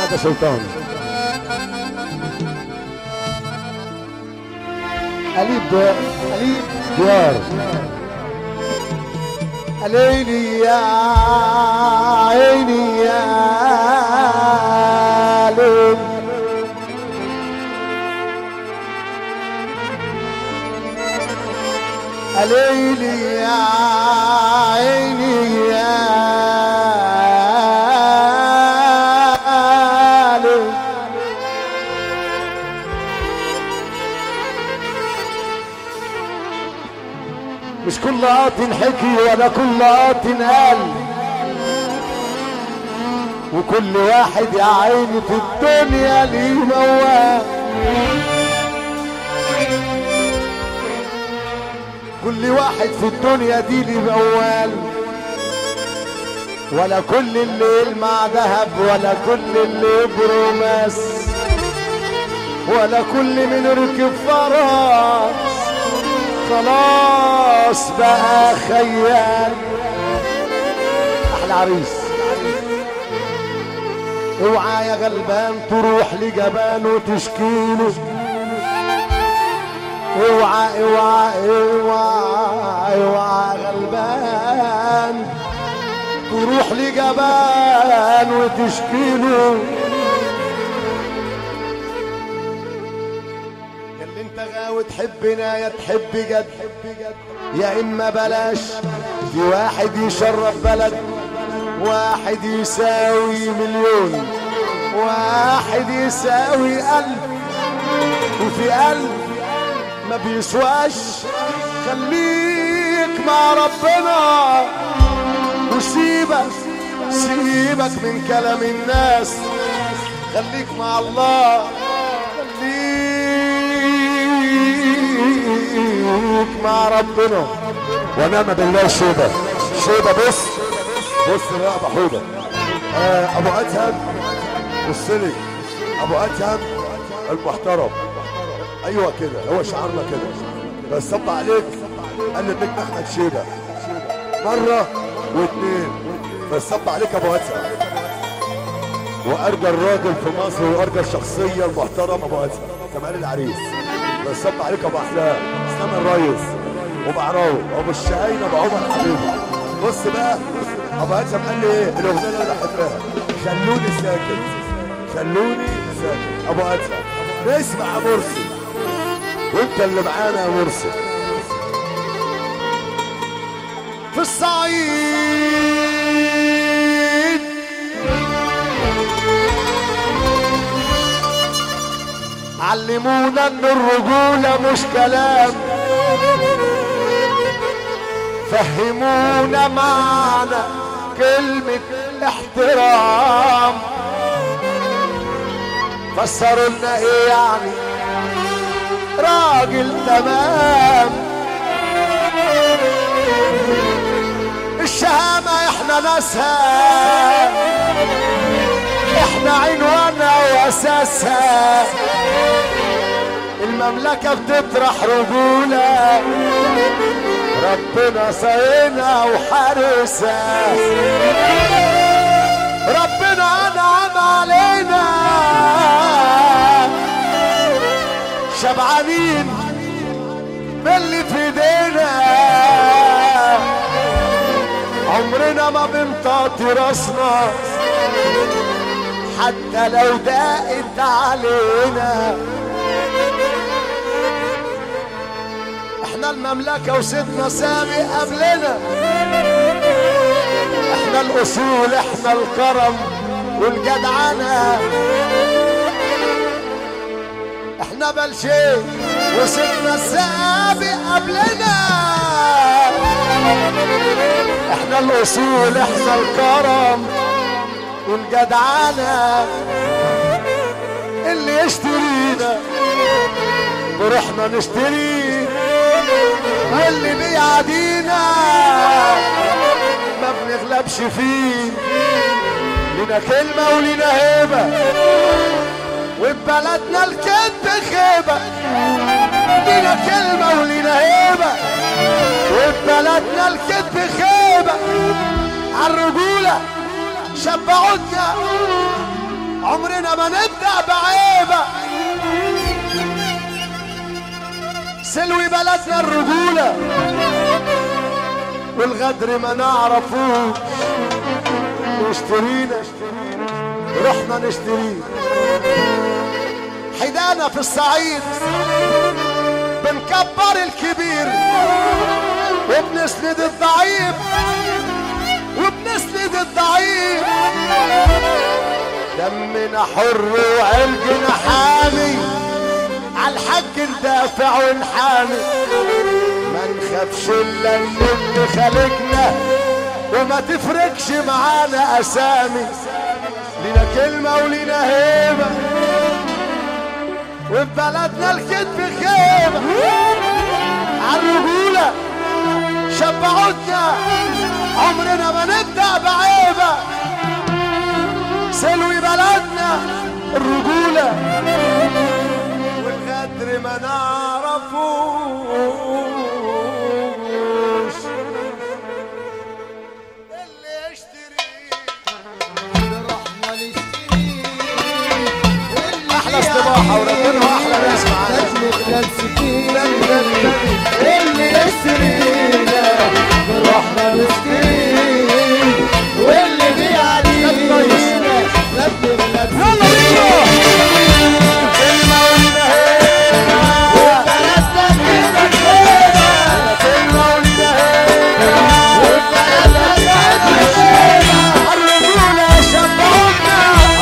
يا سلطان قليب ديار قليب ديار ليلي يا عيني يا ليل ليلي يا عيني يا ليل مش كل قاط حكي ولا كل قاط قال وكل واحد يا عيني في الدنيا ليه موال كل واحد في الدنيا دي ليه موال ولا كل اللي يلمع ذهب ولا كل اللي بروماس ولا كل من ركب فرس خلاص بقى خيال احلى عريس اوعى يا غلبان تروح لجبان وتشكيله اوعى اوعى اوعى اوعى يا غلبان تروح لجبان وتشكيله يا اللي انت غاوي تحبنا يا تحب جد يا اما بلاش في واحد يشرف بلد واحد يساوي مليون واحد يساوي ألف وفي ألف ما بيسواش خليك مع ربنا وسيبك سيبك من كلام الناس خليك مع الله خليك مع ربنا ونعم بالله شيبه شيبه بص بص بقى ابو حوده آه ابو ادهم بص لي ابو ادهم المحترم ايوه كده هو شعارنا كده بس صب عليك قال لي النجم احمد شيبه مره واثنين بس صب عليك ابو ادهم وارجى الراجل في مصر وارجى الشخصيه المحترم ابو ادهم كمال العريس بس صب عليك ابو احلام اسلام الريس وبعراوي وابو الشهاينه ابو عمر حبيبي بص بقى ابو ادهم قال لي ايه الاغنيه اللي انا بحبها خلوني ساكت خلوني ساكت ابو ادهم نسمع يا مرسي وانت اللي معانا يا مرسي في الصعيد علمونا ان الرجولة مش كلام فهمونا معنى كلمة احترام فسروا لنا ايه يعني راجل تمام الشهامة احنا ناسها احنا عنوانها واساسها المملكة بتطرح رجولة ربنا صاينها وحارسها ربنا انعم علينا شبعانين باللي في ايدينا عمرنا ما بنطاطي راسنا حتى لو ضاقت علينا احنا المملكة وسيدنا سابق قبلنا احنا الاصول احنا الكرم والجدعنة احنا بلشيء وسيدنا السابق قبلنا احنا الاصول احنا الكرم والجدعنة اللي يشترينا بروحنا نشتريه واللي بيعادينا ما بنغلبش فيه لنا كلمة ولنا هيبة وببلدنا الكذب خيبة لنا كلمة ولنا هيبة وببلدنا الكذب خيبة عالرجولة شبعونا عمرنا ما نبدأ بعيبة سلوي بلدنا الرجولة والغدر ما نعرفوش نشترينا رحنا نشتريه حدانا في الصعيد بنكبر الكبير وبنسند الضعيف وبنسند الضعيف دمنا حر وعرقنا حامي عالحق ندافع ونحامي ما نخافش الا ان اللي خلقنا وما تفرقش معانا اسامي لينا كلمة ولينا هيبة وفي بلدنا الكذب خيبة عالرجولة شبعتنا عمرنا ما نبدأ بعيبة سلوي بلدنا الرجولة والغدر ما نعرفوش اللي يشتري احلى استباحة وربنا احلى ناس معانا اللي يشترينا بالرحمة مسكين واللي بيعدينا لب بلد يلا بينا كلمة ولينا هيبة بلدنا كده كده كلمة ولينا هيبة بلدنا كده كده الرجولة شبعتنا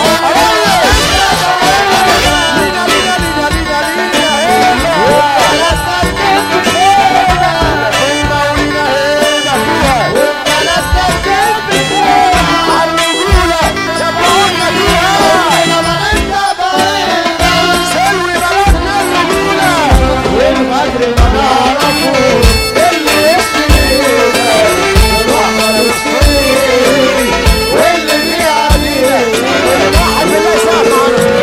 لينا لينا لينا لينا لينا هيبة بلدنا كده كده كلمة ولينا هيبة فيها بلدنا كده كده الرجولة شبعتنا فيها بلدنا بعيدة سلوي بلدنا الرجولة والغدر ما نعرفه اللي يشترينا بالرحمة مسكين واللي بيعدينا واحد بالله يسامح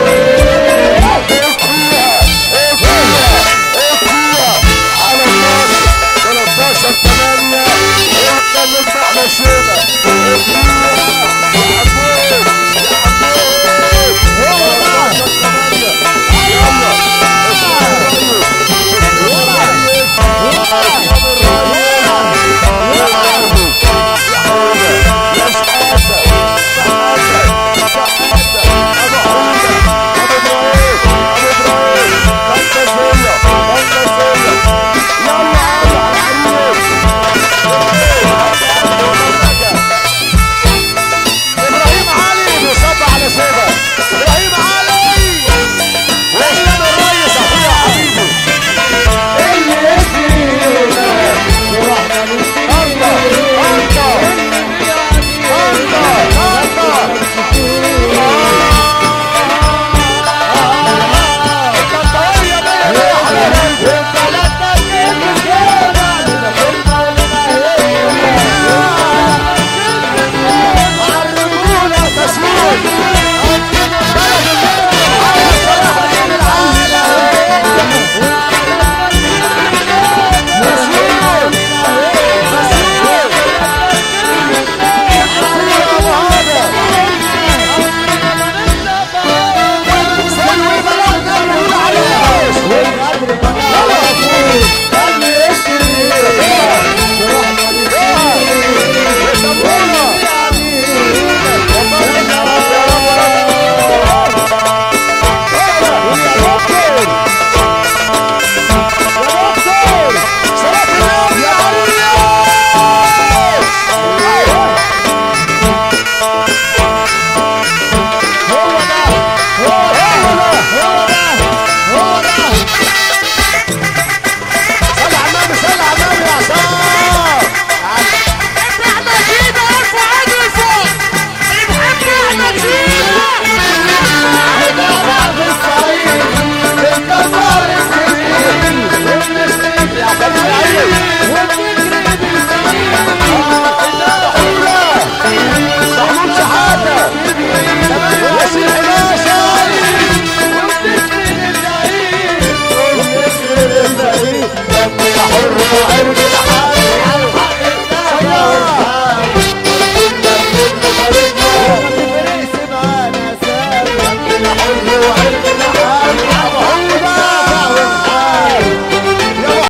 على الناس 13 8 احنا نذبح مشينا ابراهيم علي بيصب على سيبه ابراهيم علي واسلام الريس اخويا حبيبي اللي يشترينا بالرحمة مسكين انت انت انت انت القطعية مية مية حبيبي وبلدنا كده كده لنا كلمة ولنا هيبة الرجولة تسويق سلوي بلدنا نقول عليه والغدر ما نعرفوش اللي يشترينا بالرحمة مسكين يسمونا محمود شحاتة ياسين حماشة حر وعرق